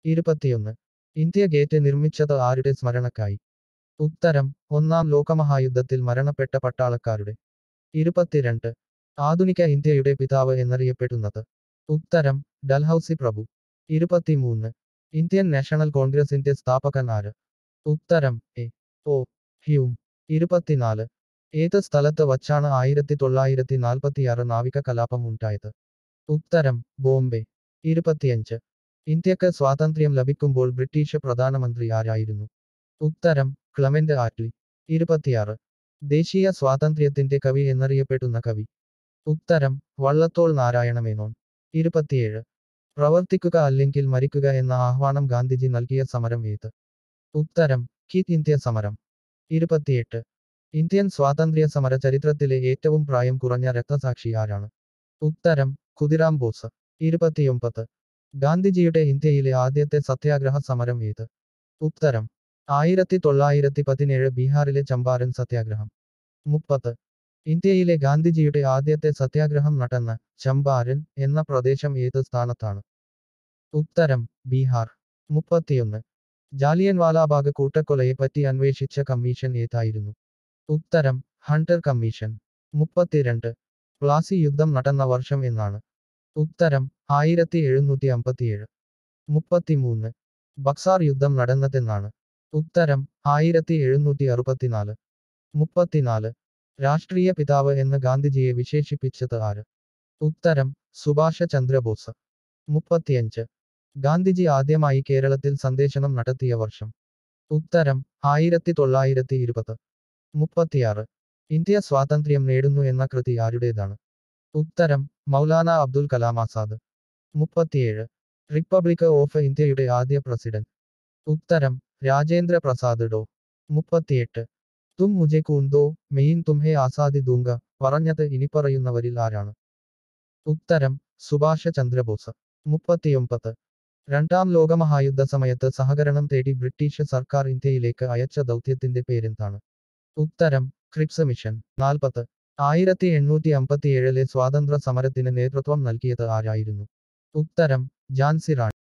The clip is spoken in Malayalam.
ഇരുപത്തിയൊന്ന് ഇന്ത്യ ഗേറ്റ് നിർമ്മിച്ചത് ആരുടെ സ്മരണക്കായി ഉത്തരം ഒന്നാം ലോകമഹായുദ്ധത്തിൽ മരണപ്പെട്ട പട്ടാളക്കാരുടെ ഇരുപത്തിരണ്ട് ആധുനിക ഇന്ത്യയുടെ പിതാവ് എന്നറിയപ്പെടുന്നത് ഉത്തരം ഡൽഹൌസി പ്രഭു ഇരുപത്തിമൂന്ന് ഇന്ത്യൻ നാഷണൽ കോൺഗ്രസിന്റെ സ്ഥാപകൻ ആര് ഉത്തരം എ ഒ ഹ്യൂം ഇരുപത്തിനാല് ഏത് സ്ഥലത്ത് വച്ചാണ് ആയിരത്തി തൊള്ളായിരത്തി നാൽപ്പത്തിയാറ് നാവിക കലാപം ഉണ്ടായത് ഉത്തരം ബോംബെ ഇരുപത്തിയഞ്ച് ഇന്ത്യക്ക് സ്വാതന്ത്ര്യം ലഭിക്കുമ്പോൾ ബ്രിട്ടീഷ് പ്രധാനമന്ത്രി ആരായിരുന്നു ഉത്തരം ക്ലമന്റ് ആറ്റ്ലി ഇരുപത്തിയാറ് ദേശീയ സ്വാതന്ത്ര്യത്തിന്റെ കവി എന്നറിയപ്പെടുന്ന കവി ഉത്തരം വള്ളത്തോൾ നാരായണ മേനോൻ ഇരുപത്തിയേഴ് പ്രവർത്തിക്കുക അല്ലെങ്കിൽ മരിക്കുക എന്ന ആഹ്വാനം ഗാന്ധിജി നൽകിയ സമരം ഏത് ഉത്തരം കിറ്റ് ഇന്ത്യ സമരം ഇരുപത്തിയെട്ട് ഇന്ത്യൻ സ്വാതന്ത്ര്യ സമര ചരിത്രത്തിലെ ഏറ്റവും പ്രായം കുറഞ്ഞ രക്തസാക്ഷി ആരാണ് ഉത്തരം ഖുദിറാം ബോസ് ഇരുപത്തിയൊമ്പത് ഗാന്ധിജിയുടെ ഇന്ത്യയിലെ ആദ്യത്തെ സത്യാഗ്രഹ സമരം ഏത് ഉത്തരം ആയിരത്തി തൊള്ളായിരത്തി പതിനേഴ് ബീഹാറിലെ ചമ്പാരൻ സത്യാഗ്രഹം മുപ്പത് ഇന്ത്യയിലെ ഗാന്ധിജിയുടെ ആദ്യത്തെ സത്യാഗ്രഹം നടന്ന ചമ്പാരൻ എന്ന പ്രദേശം ഏത് സ്ഥാനത്താണ് ഉത്തരം ബീഹാർ മുപ്പത്തിയൊന്ന് ജാലിയൻ വാലാബാഗ് കൂട്ടക്കൊലയെ പറ്റി അന്വേഷിച്ച കമ്മീഷൻ ഏതായിരുന്നു ഉത്തരം ഹണ്ടർ കമ്മീഷൻ മുപ്പത്തിരണ്ട് പ്ലാസി യുദ്ധം നടന്ന വർഷം എന്നാണ് ഉത്തരം ആയിരത്തി എഴുന്നൂറ്റി അമ്പത്തിയേഴ് മുപ്പത്തിമൂന്ന് ബക്സാർ യുദ്ധം നടന്നതെന്നാണ് ഉത്തരം ആയിരത്തി എഴുന്നൂറ്റി അറുപത്തിനാല് മുപ്പത്തിനാല് രാഷ്ട്രീയ പിതാവ് എന്ന് ഗാന്ധിജിയെ വിശേഷിപ്പിച്ചത് ആര് ഉത്തരം സുഭാഷ ചന്ദ്രബോസ് മുപ്പത്തിയഞ്ച് ഗാന്ധിജി ആദ്യമായി കേരളത്തിൽ സന്ദേശനം നടത്തിയ വർഷം ഉത്തരം ആയിരത്തി തൊള്ളായിരത്തി ഇരുപത് മുപ്പത്തിയാറ് ഇന്ത്യ സ്വാതന്ത്ര്യം നേടുന്നു എന്ന കൃതി ആരുടേതാണ് ഉത്തരം മൗലാന അബ്ദുൽ കലാം ആസാദ് മുപ്പത്തിയേഴ് റിപ്പബ്ലിക് ഓഫ് ഇന്ത്യയുടെ ആദ്യ പ്രസിഡന്റ് ഉത്തരം രാജേന്ദ്ര പ്രസാദ് ഡോ മുപ്പത്തിയെട്ട് തും മുജെ കൂന്തോ മെയിൻ തുംഹെ ആസാദി ദൂങ്ക പറഞ്ഞത് ഇനിപ്പറയുന്നവരിൽ ആരാണ് ഉത്തരം സുഭാഷ ചന്ദ്രബോസ് മുപ്പത്തിയൊമ്പത് രണ്ടാം ലോകമഹായുദ്ധ സമയത്ത് സഹകരണം തേടി ബ്രിട്ടീഷ് സർക്കാർ ഇന്ത്യയിലേക്ക് അയച്ച ദൗത്യത്തിന്റെ പേരെന്താണ് ഉത്തരം ക്രിപ്സ് മിഷൻ നാൽപ്പത് ആയിരത്തി എണ്ണൂറ്റി അമ്പത്തിയേഴിലെ സ്വാതന്ത്ര്യ സമരത്തിന് നേതൃത്വം നൽകിയത് ആരായിരുന്നു ഉത്തരം ഝാൻസി റാണി